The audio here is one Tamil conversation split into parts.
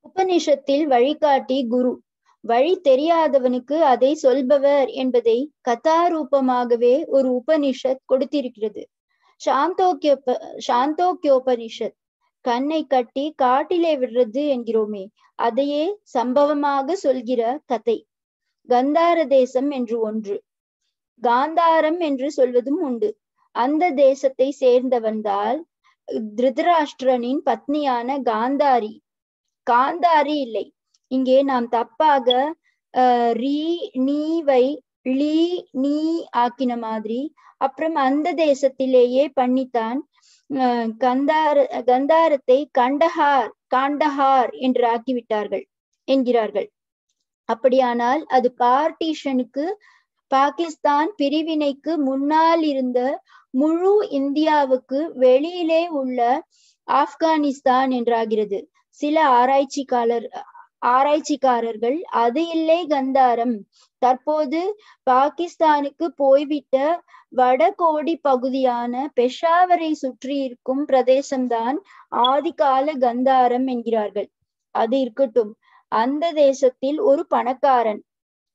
உபனிஷத்தில் வழிகாட்டி குரு வழி தெரியாதவனுக்கு அதை சொல்பவர் என்பதை கதாரூபமாகவே ஒரு உபனிஷத் கொடுத்திருக்கிறது சாந்தோக்கியோப சாந்தோக்கியோபனிஷத் கண்ணை கட்டி காட்டிலே விடுறது என்கிறோமே அதையே சம்பவமாக சொல்கிற கதை கந்தார தேசம் என்று ஒன்று காந்தாரம் என்று சொல்வதும் உண்டு அந்த தேசத்தை சேர்ந்தவன்தால் திருதராஷ்டிரனின் பத்னியான காந்தாரி காந்தாரி இல்லை இங்கே நாம் தப்பாக அஹ் ரீ நீவை லீ நீ ஆக்கின மாதிரி அப்புறம் அந்த தேசத்திலேயே பண்ணித்தான் கந்தார கந்தாரத்தை கண்டஹார் காண்டஹார் என்று ஆக்கிவிட்டார்கள் என்கிறார்கள் அப்படியானால் அது பார்ட்டிஷனுக்கு பாகிஸ்தான் பிரிவினைக்கு முன்னால் இருந்த முழு இந்தியாவுக்கு வெளியிலே உள்ள ஆப்கானிஸ்தான் என்றாகிறது சில ஆராய்ச்சிக்காரர் ஆராய்ச்சிக்காரர்கள் அது இல்லை கந்தாரம் தற்போது பாகிஸ்தானுக்கு போய்விட்ட வடகோடி பகுதியான பெஷாவரை சுற்றி இருக்கும் பிரதேசம்தான் ஆதிகால கந்தாரம் என்கிறார்கள் அது இருக்கட்டும் அந்த தேசத்தில் ஒரு பணக்காரன்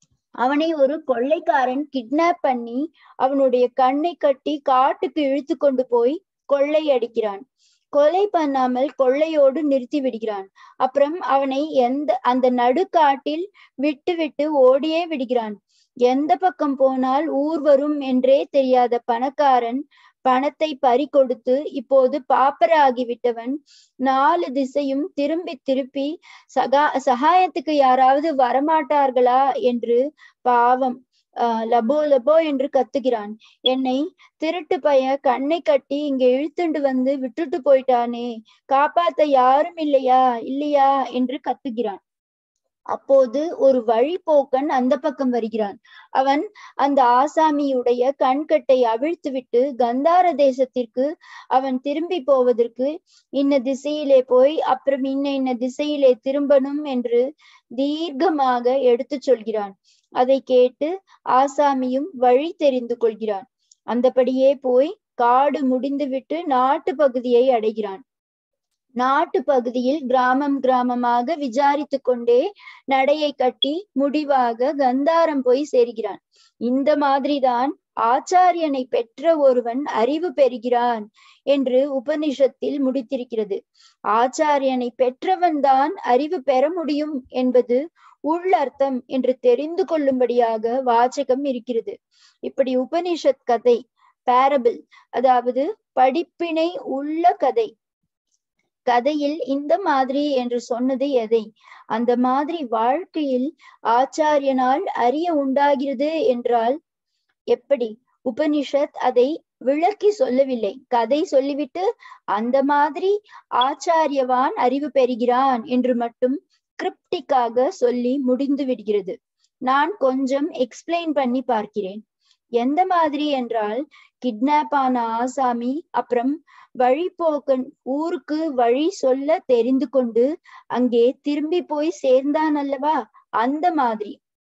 அவனை ஒரு கொள்ளைக்காரன் கிட்னாப் பண்ணி அவனுடைய கண்ணை கட்டி காட்டுக்கு இழுத்து கொண்டு போய் கொள்ளை அடிக்கிறான் கொலை பண்ணாமல் கொள்ளையோடு நிறுத்தி விடுகிறான் அப்புறம் அவனை எந்த அந்த நடுக்காட்டில் விட்டு விட்டு ஓடியே விடுகிறான் எந்த பக்கம் போனால் ஊர் வரும் என்றே தெரியாத பணக்காரன் பணத்தை பறி கொடுத்து இப்போது பாப்பராகிவிட்டவன் நாலு திசையும் திரும்பி திருப்பி சகா சகாயத்துக்கு யாராவது வரமாட்டார்களா என்று பாவம் ஆஹ் லபோ லபோ என்று கத்துகிறான் என்னை திருட்டு பைய கண்ணை கட்டி இங்க இழுத்துண்டு வந்து விட்டுட்டு போயிட்டானே காப்பாத்த யாரும் இல்லையா இல்லையா என்று கத்துகிறான் அப்போது ஒரு வழிபோக்கன் அந்த பக்கம் வருகிறான் அவன் அந்த ஆசாமியுடைய கண்கட்டை அவிழ்த்து விட்டு கந்தார தேசத்திற்கு அவன் திரும்பி போவதற்கு இன்ன திசையிலே போய் அப்புறம் இன்ன இன்ன திசையிலே திரும்பணும் என்று தீர்க்கமாக எடுத்து சொல்கிறான் அதை கேட்டு ஆசாமியும் வழி தெரிந்து கொள்கிறான் அந்தபடியே போய் காடு முடிந்துவிட்டு நாட்டு பகுதியை அடைகிறான் நாட்டு பகுதியில் கிராமம் கிராமமாக விசாரித்து கொண்டே நடையை கட்டி முடிவாக கந்தாரம் போய் சேர்கிறான் இந்த மாதிரிதான் ஆச்சாரியனை பெற்ற ஒருவன் அறிவு பெறுகிறான் என்று உபனிஷத்தில் முடித்திருக்கிறது ஆச்சாரியனை பெற்றவன் தான் அறிவு பெற முடியும் என்பது உள்ளர்த்தம் என்று தெரிந்து கொள்ளும்படியாக வாசகம் இருக்கிறது இப்படி உபனிஷத் கதை பேரபிள் அதாவது படிப்பினை உள்ள கதை கதையில் இந்த மாதிரி என்று சொன்னது எதை அந்த மாதிரி வாழ்க்கையில் ஆச்சாரியனால் அறிய உண்டாகிறது என்றால் எப்படி உபனிஷத் அதை விளக்கி சொல்லவில்லை கதை சொல்லிவிட்டு அந்த மாதிரி ஆச்சாரியவான் அறிவு பெறுகிறான் என்று மட்டும் கிரிப்டிக்காக சொல்லி முடிந்து விடுகிறது நான் கொஞ்சம் எக்ஸ்பிளைன் பண்ணி பார்க்கிறேன் எந்த மாதிரி என்றால் கிட்னாப் ஆன ஆசாமி அப்புறம் வழிபோக்கன் ஊருக்கு வழி சொல்ல தெரிந்து கொண்டு அங்கே திரும்பி போய் சேர்ந்தான் அல்லவா அந்த மாதிரி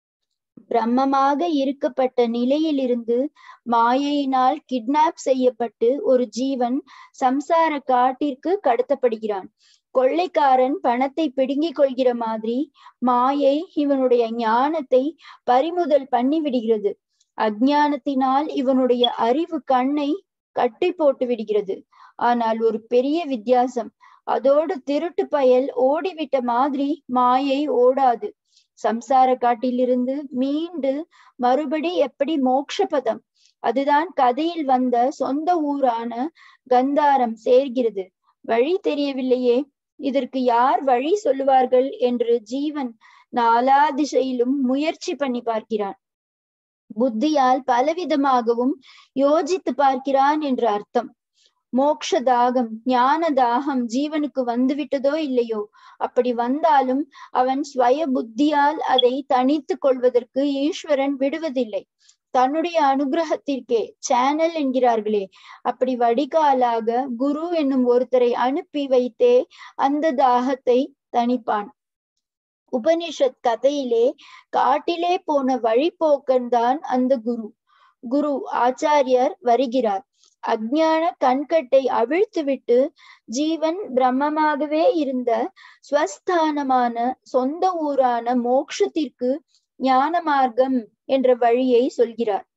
பிரம்மமாக இருக்கப்பட்ட நிலையிலிருந்து மாயையினால் கிட்னாப் செய்யப்பட்டு ஒரு ஜீவன் சம்சார காட்டிற்கு கடத்தப்படுகிறான் கொள்ளைக்காரன் பணத்தை பிடுங்கிக் கொள்கிற மாதிரி மாயை இவனுடைய ஞானத்தை பறிமுதல் பண்ணி விடுகிறது அஜானத்தினால் இவனுடைய அறிவு கண்ணை கட்டி போட்டு விடுகிறது ஆனால் ஒரு பெரிய வித்தியாசம் அதோடு திருட்டு பயல் ஓடிவிட்ட மாதிரி மாயை ஓடாது சம்சார காட்டிலிருந்து மீண்டு மறுபடி எப்படி மோக்ஷபதம் அதுதான் கதையில் வந்த சொந்த ஊரான கந்தாரம் சேர்கிறது வழி தெரியவில்லையே இதற்கு யார் வழி சொல்லுவார்கள் என்று ஜீவன் நாலா திசையிலும் முயற்சி பண்ணி பார்க்கிறான் புத்தியால் பலவிதமாகவும் யோசித்து பார்க்கிறான் என்று அர்த்தம் மோக்ஷ தாகம் ஞான தாகம் ஜீவனுக்கு வந்துவிட்டதோ இல்லையோ அப்படி வந்தாலும் அவன் ஸ்வய புத்தியால் அதை தனித்து கொள்வதற்கு ஈஸ்வரன் விடுவதில்லை தன்னுடைய அனுகிரகத்திற்கே சேனல் என்கிறார்களே அப்படி வடிகாலாக குரு என்னும் ஒருத்தரை அனுப்பி வைத்தே அந்த தாகத்தை தணிப்பான் உபனிஷத் கதையிலே காட்டிலே போன வழிபோக்கன் தான் அந்த குரு குரு ஆச்சாரியர் வருகிறார் அஜ்ஞான கண்கட்டை அவிழ்த்துவிட்டு ஜீவன் பிரம்மமாகவே இருந்த ஸ்வஸ்தானமான சொந்த ஊரான மோக்ஷத்திற்கு ஞான மார்க்கம் என்ற வழியை சொல்கிறார்